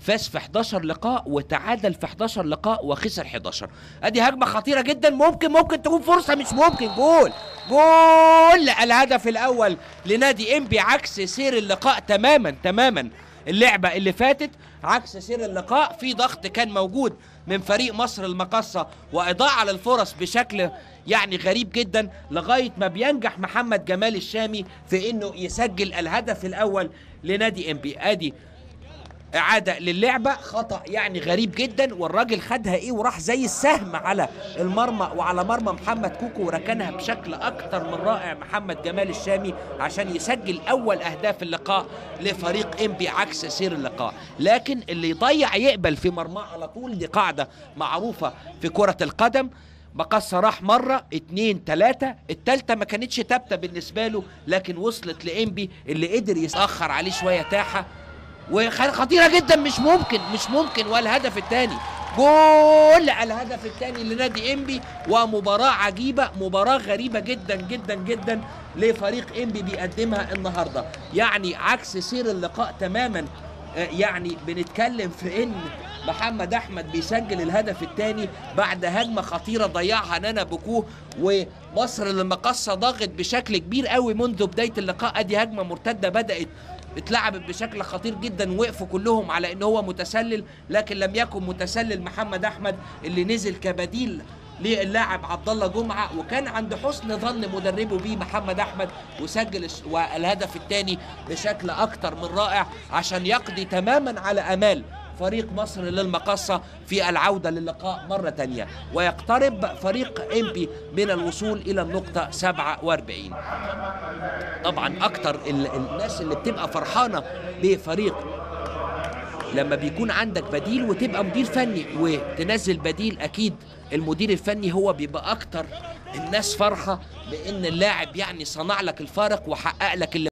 فاز في 11 لقاء وتعادل في 11 لقاء وخسر 11 ادي هجمه خطيره جدا ممكن ممكن تكون فرصه مش ممكن جول جول الهدف الاول لنادي انبي عكس سير اللقاء تماما تماما اللعبه اللي فاتت عكس سير اللقاء في ضغط كان موجود من فريق مصر المقصه واضاعه للفرص بشكل يعني غريب جدا لغايه ما بينجح محمد جمال الشامي في انه يسجل الهدف الاول لنادي انبي ادي اعاده للعبه خطا يعني غريب جدا والراجل خدها ايه وراح زي السهم على المرمى وعلى مرمى محمد كوكو وركنها بشكل اكتر من رائع محمد جمال الشامي عشان يسجل اول اهداف اللقاء لفريق انبي عكس سير اللقاء لكن اللي يضيع يقبل في مرماه على طول دي قاعده معروفه في كره القدم مقصة راح مرة اتنين تلاتة التالتة ما كانتش تابتة بالنسبة له لكن وصلت لإنبي اللي قدر يتأخر عليه شوية تاحة وخطيرة جدا مش ممكن مش ممكن والهدف الثاني جول الهدف الثاني لنادي انبي ومباراة عجيبة مباراة غريبة جدا جدا جدا لفريق انبي بيقدمها النهاردة يعني عكس سير اللقاء تماما آه، يعني بنتكلم في ان محمد احمد بيسجل الهدف الثاني بعد هجمه خطيره ضيعها نانا بوكوه ومصر المقصه ضاغط بشكل كبير قوي منذ بدايه اللقاء ادي هجمه مرتده بدات اتلعبت بشكل خطير جدا وقفوا كلهم على ان هو متسلل لكن لم يكن متسلل محمد احمد اللي نزل كبديل للاعب عبد الله جمعه وكان عند حسن ظن مدربه بيه محمد احمد وسجل الش- والهدف الثاني بشكل اكتر من رائع عشان يقضي تماما على امال فريق مصر للمقصة في العودة للقاء مرة تانية ويقترب فريق إمبي من الوصول إلى النقطة 47 طبعا أكتر ال- الناس اللي بتبقى فرحانة بفريق لما بيكون عندك بديل وتبقى مدير فني وتنزل بديل اكيد المدير الفني هو بيبقى اكتر الناس فرحه بان اللاعب يعني صنع لك الفارق وحقق لك اللي